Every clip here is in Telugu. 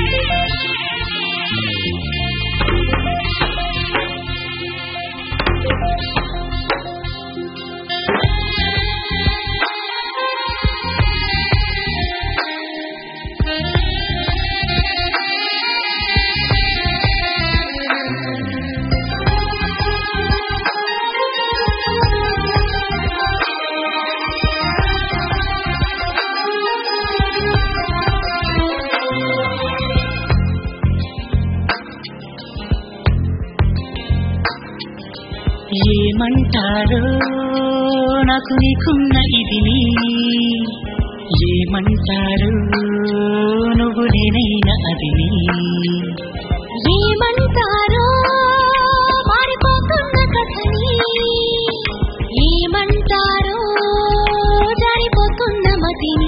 ఏమంటారో నాకు నీకున్న ఇదిని ఏమంటారు నువ్వు నేనైన అదిని ఏమంటారో మారిపోతున్న కథని ఏమంటారో జారిపోతున్న మతిని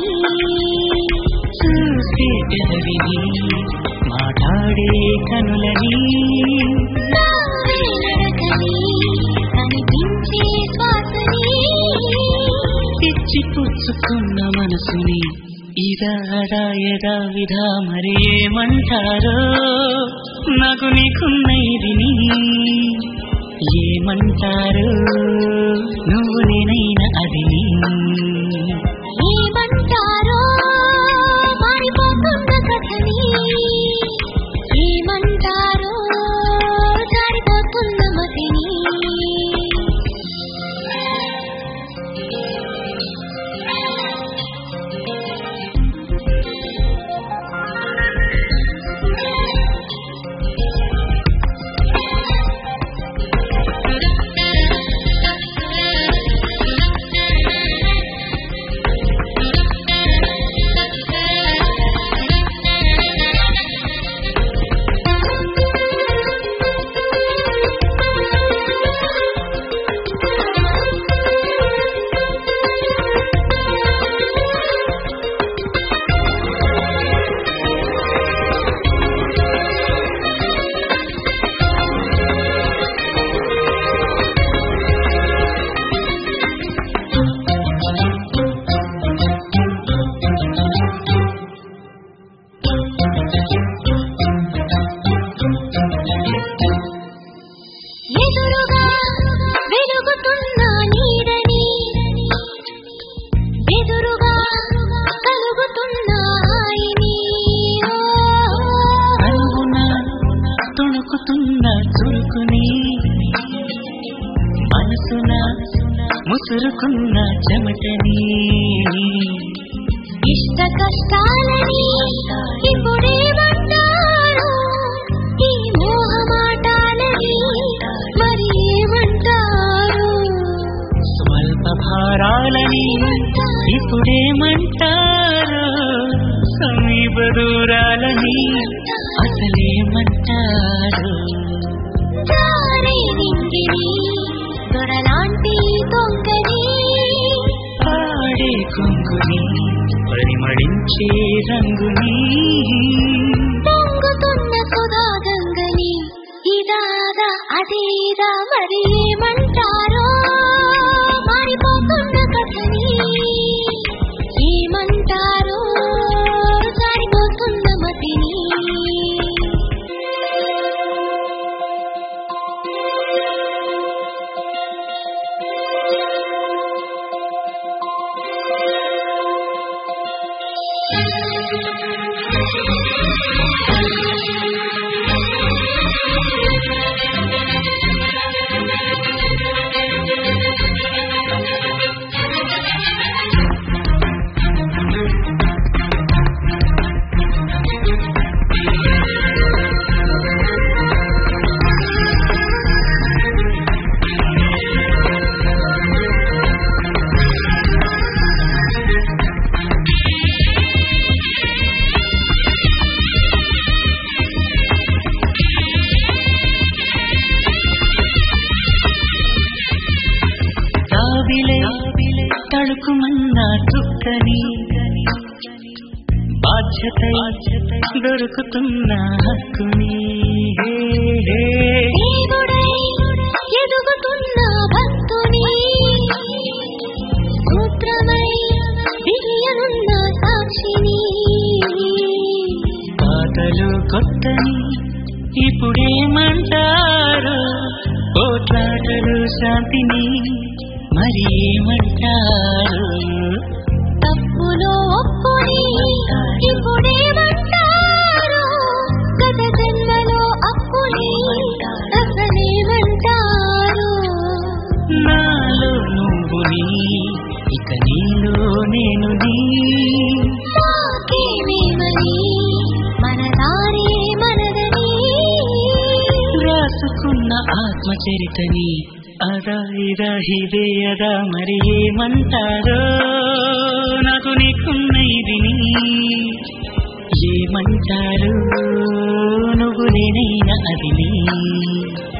చూసే పెదవిని మాట్లాడే కనులని నావే నడకని కనిపించే శ్వాసని ఇచ్చి పుచ్చుకున్న మనసుని ఇదా అదా యదా విధా మరి ఏమంటారో నాకు నీకున్న ఇదిని ఏమంటారు నువ్వు నేనైన అదిని ఏమంటారో మారిపోతున్న కథని ఏమంటారో జారిపోతున్న మతిని ఎదురుగా వెలుగుతున్న నీడని ఎదురుగా కలుగుతున్న హాయిని అరువున తుణుకుతున్న చురుకుని మనసున ముసురుకున్న చెమటని ఇష్ట కష్టాలని ఇప్పుడేమంటారు ఈ మోహమాటాలని మరి ఏమంటారు స్వల్ప భారాలని ఇప్పుడేమంటారు సమీప దూరాలని అసలేమంటారు జారే నింగిని దొరలాంటి తొంగని పాడే కొంగుని పరిమళించే రంగుని పొంగుతున్న సుధా గంగని ఇదాదా అదేదా మరి ఏమంటారో మారిపోతున్న కథని ఏమంటారో జారిపోతున్న మతిని తావిలే తడుకుమన్న చుక్కని బాధ్యత దొరుకుతున్న హక్కుని హే, హే. దేవుడై ఎదుగుతున్న భక్తుని సూత్రమై దివ్యనున్న సాక్షిని పాత అంతలో కొత్తని ఇప్పుడేమంటారు పోట్లాటలు శాంతిని మరి ఏమంటారు తప్పులో ఒప్పుని ఇప్పుడేమంటారు గత జన్మలో అప్పుని అసలేమంటారు నాలో నువ్వు నీ ఇక నీలో నేను నీ మాకేమేమని మన దారే మనదని రాసుకున్న ఆత్మచరితని అదా ఇదా ఇదే అదా మరి ఏమంటారో నాకు నీకున్న ఇదిని ఏమంటారు నువ్వు నేనైనా అదిని